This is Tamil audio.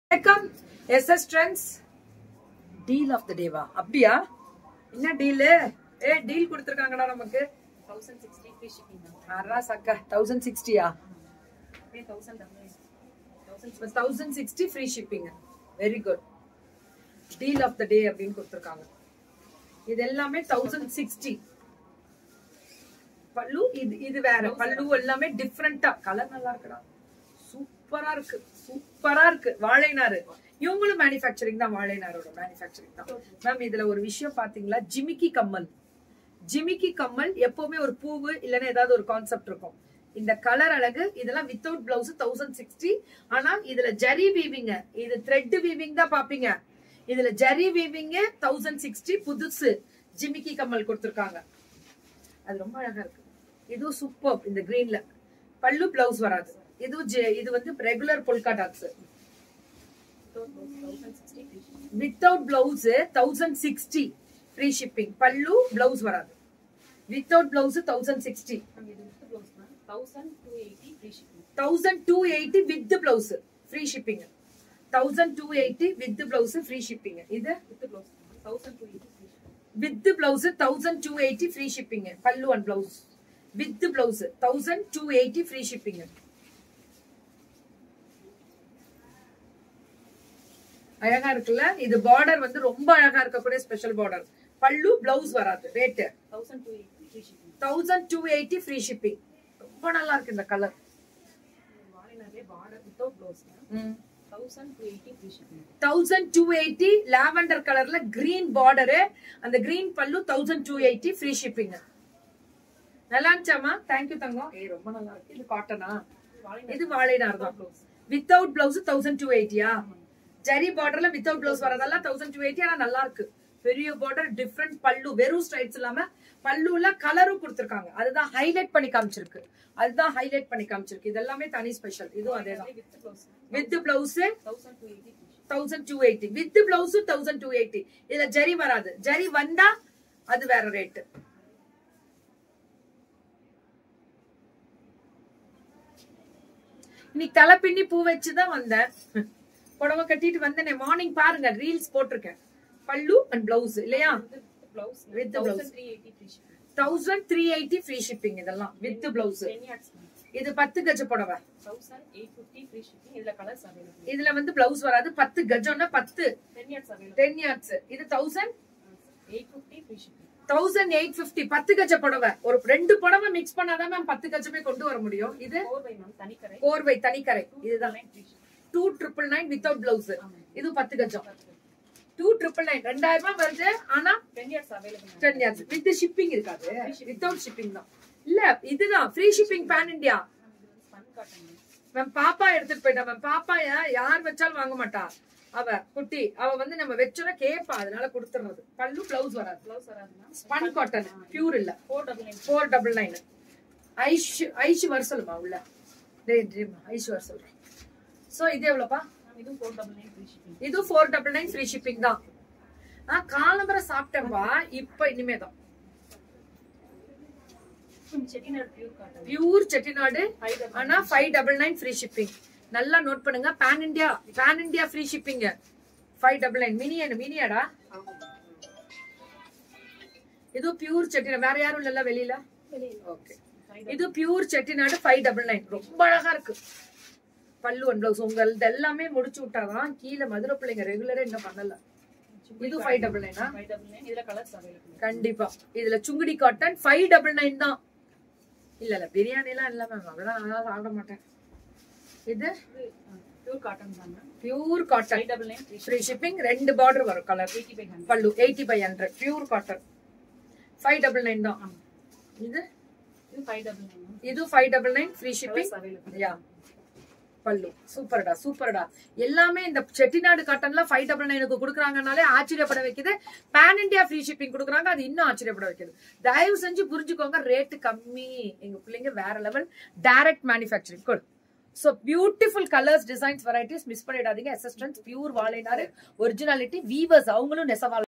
வணக்கம் SS trends deal of the டேவா அப்படியா என்ன டீலு ஏ டீல் கொடுத்துருக்காங்கடா நமக்கு தௌசண்ட் சிக்ஸ்டி ஃப்ரீ ஷிப்பிங் தான் ஆறா சக்கா தௌசண்ட் சிக்ஸ்டியா அப்படியே thousand thousand thousand sixty free shipping very good deal of the day அப்படின்னு கொடுத்துருக்காங்க இது எல்லாமே தௌசண்ட் சிக்ஸ்டி பல்லு இது இது வேற பல்லு எல்லாமே டிஃப்ரெண்டா கலர் நல்லா இருக்குடா சூப்பரா இருக்கு சூப்பரா இருக்கு வாழைநாறு இவங்களும் மேனுஃபேக்சரிங் தான் வாழைநாரோட மேனுஃபேக்சரிங் தான் மேம் இதுல ஒரு விஷயம் பாத்தீங்களா ஜிமிக்கி கம்மல் ஜிமிக்கி கம்மல் எப்பவுமே ஒரு பூவு இல்லைன்னா ஏதாவது ஒரு கான்செப்ட் இருக்கும் இந்த கலர் அழகு இதெல்லாம் வித்தவுட் பிளவுஸ் தௌசண்ட் சிக்ஸ்டி ஆனா இதுல ஜரி வீவிங்க இது த்ரெட் வீவிங் தான் பாப்பீங்க இதுல ஜரி வீவிங்க தௌசண்ட் சிக்ஸ்டி புதுசு ஜிமிக்கி கம்மல் கொடுத்துருக்காங்க அது ரொம்ப அழகா இருக்கு இதுவும் சூப்பர் இந்த கிரீன்ல பல்லு பிளவுஸ் வராது இதுவும் ஜெ- இது வந்து regular polka dots thousand sixty free shipping without blouse thousand sixty free shipping பல்லு பிளவுஸ் வராது வித்தவுட் பிளவுஸ் தௌசண்ட் சிக்ஸ்டி நம்ம இது வித் ப்ளவுஸ் தான் thousand two eighty free shipping thousand two eighty with blouse free shipping thousand two eighty with blouse free shipping இது with blouse thousand two eighty free shipping with blouse thousand two eighty free shipping பல்லு and blouse with blouse thousand two eighty free shipping அழகா இருக்குல்ல இது பார்டர் வந்து ரொம்ப அழகா இருக்கக்கூடிய ஸ்பெஷல் பார்டர் பல்லு பிளவுஸ் வராது rate thousand two eighty free shipping thousand two eighty free shipping ரொம்ப நல்லா இருக்கு இந்த கலர் வாழைநாளே பார்டர் வித்தவுட் ப்ளவுஸ் தான் thousand two eighty free shipping thousand two eighty lavender கலர்ல கிரீன் பார்டரு அந்த கிரீன் பல்லு thousand two eighty free shipping நல்லா இருந்துச்சாமா தேங்க்யூ தங்கம் ஏய் ரொம்ப நல்லா இருக்கு இது காட்டனா இது வாழைநார் தான் blouse without blouse thousand two எயிட்டியா ஜரி பார்டர்ல வித்தவுட் பிளவுஸ் வரதெல்லாம் தௌசண்ட் டூ எயிட்டி ஆனா நல்லா இருக்கு பெரிய பார்டர் டிஃப்ரெண்ட் பல்லு வெறும் ஸ்ட்ரைட்ஸ் இல்லாம பல்லுல கலரும் கொடுத்திருக்காங்க அதுதான் ஹைலைட் பண்ணி காமிச்சிருக்கு அதுதான் ஹைலைட் பண்ணி காமிச்சிருக்கு இது எல்லாமே தனி ஸ்பெஷல் இதுவும் அதேதான் with blouse with blouse thousand two eighty free shipping thousand two eighty with blouse thousand two eighty இதுல ஜரி வராது ஜரி வந்தா அது வேற ரேட்டு இன்னைக்கு தலை பின்னி பூ வச்சுதான் வந்தேன் புடவை கட்டிட்டு வந்தேனே மார்னிங் பாருங்க ரீல்ஸ் போட்டிருக்கேன் பல்லு அண்ட் பிளவுஸ் இல்லையா with blouse With the blouse. Thousand three eighty free shipping thousand three eighty free shipping இதெல்லாம் வித் பிளவுஸ் டென் யார்ட்ஸ் இது பத்து கஜ புடவை thousand eight fifty free shipping இதுல கலர்ஸ் அவைலபிள் இதுல வந்து பிளவுஸ் வராது பத்து கஜம்னா பத்து ten yards available ten yards இது thousand eight fifty free shipping thousand eight fifty பத்து கஜ புடவை ஒரு ரெண்டு புடவை மிக்ஸ் பண்ணாதான் மேம் பத்து கஜமே கொண்டு வர முடியும் இது ஃபோர் பை மேம் தனிக்கரை கோர்வை தனிக்கரை இதுதான் nine free shipping two triple nine without blouse இது பத்து கஜம் டூ ட்ரிபிள் நைன் ரெண்டாயிரம் ரூபாய் வருது ஆனா ten years available ten years with shipping இருக்காது வித்தவுட் ஷிப்பிங் தான் இல்ல இதுதான் free shipping pan India spun cotton ma'am பாப்பா எடுத்துட்டு போயிட்டா மேம் பாப்பா யா- யார் வச்சாலும் வாங்க மாட்டா அவ குட்டி அவ வந்து நம்ம வச்சோன்னா கேப்பா அதனால கொடுத்துறது பல்லு பிளவுஸ் வராது ப்ளவுஸ் வராதுன்னா ஸ்பன் காட்டன் பியூர் இல்ல four double nine four double nine ஐஷ் ஐஷ் வர சொல்லுமா உள்ள டேய் ட்ரீம் ஐஷ் வர சொல்றேன் ஸோ இது எவ்வளோப்பா இதுவும் four double nine free shipping இது four double nine free shipping தான் நான் காலம்பரை சாப்பிட்டேன்பா இப்போ இனிமே தான் Chettinad pure cotton pure Chettinad five double ஆனா five double nine free shipping நல்லா நோட் பண்ணுங்க pan India pan India free shipping five double nine mini மினியாடா இது பியூர் செட்டிநாடு வேற யாரும் இல்லைல்ல வெளியில ஓகே இது pure Chettinad five double nine ரொம்ப அழகா இருக்கு பல்லு ஒன் பிளவுஸ் உங்களது எல்லாமே முடிச்சு விட்டாதான் கீழே மதுரை பிள்ளைங்க ரெகுலரா இன்னும் பண்ணல இது ஃபைவ் டபுள் நைனா ஃபைவ் டபுள் நைன் இதுல கலர்ஸ் அவைலபிள் கண்டிப்பா இதுல Sungudi cotton five double nine தான் இல்ல இல்ல பிரியாணி எல்லாம் இல்ல மேம் அவ்வளவு நான் சாப்பிட மாட்டேன் இது பியூர் காட்டன் தான் ma'am pure cotton five double nine free free shipping ரெண்டு பார்டர் வரும் கலர் எயிட்டி பை ஹண்ட்ரட் பல்லு eighty by hundred pure cotton five double nine தான் இது இது ஃபைவ் டபுள் நைன் மேம் இது five double nine free shipping colours available yeah பல்லு சூப்பர்டா சூப்பர்டா எல்லாமே இந்த செட்டிநாடு காட்டன்ல ஃபைவ் டபுள் நைனுக்கு கொடுக்குறாங்கனாலே ஆச்சரியப்பட வைக்குது பேன் இந்தியா ஃப்ரீ ஷிப்பிங் கொடுக்குறாங்க அது இன்னும் ஆச்சரியப்பட வைக்குது தயவு செஞ்சு புரிஞ்சுக்கோங்க ரேட்டு கம்மி எங்க பிள்ளைங்க வேற level direct manufacturing good so beautiful colours designs varieties miss பண்ணிடாதீங்க அசிஸ்டன்ஸ் பியூர் வாழைனாரு ஒரிஜினாலிட்டி வீவர்ஸ் அவங்களும் நெசவாள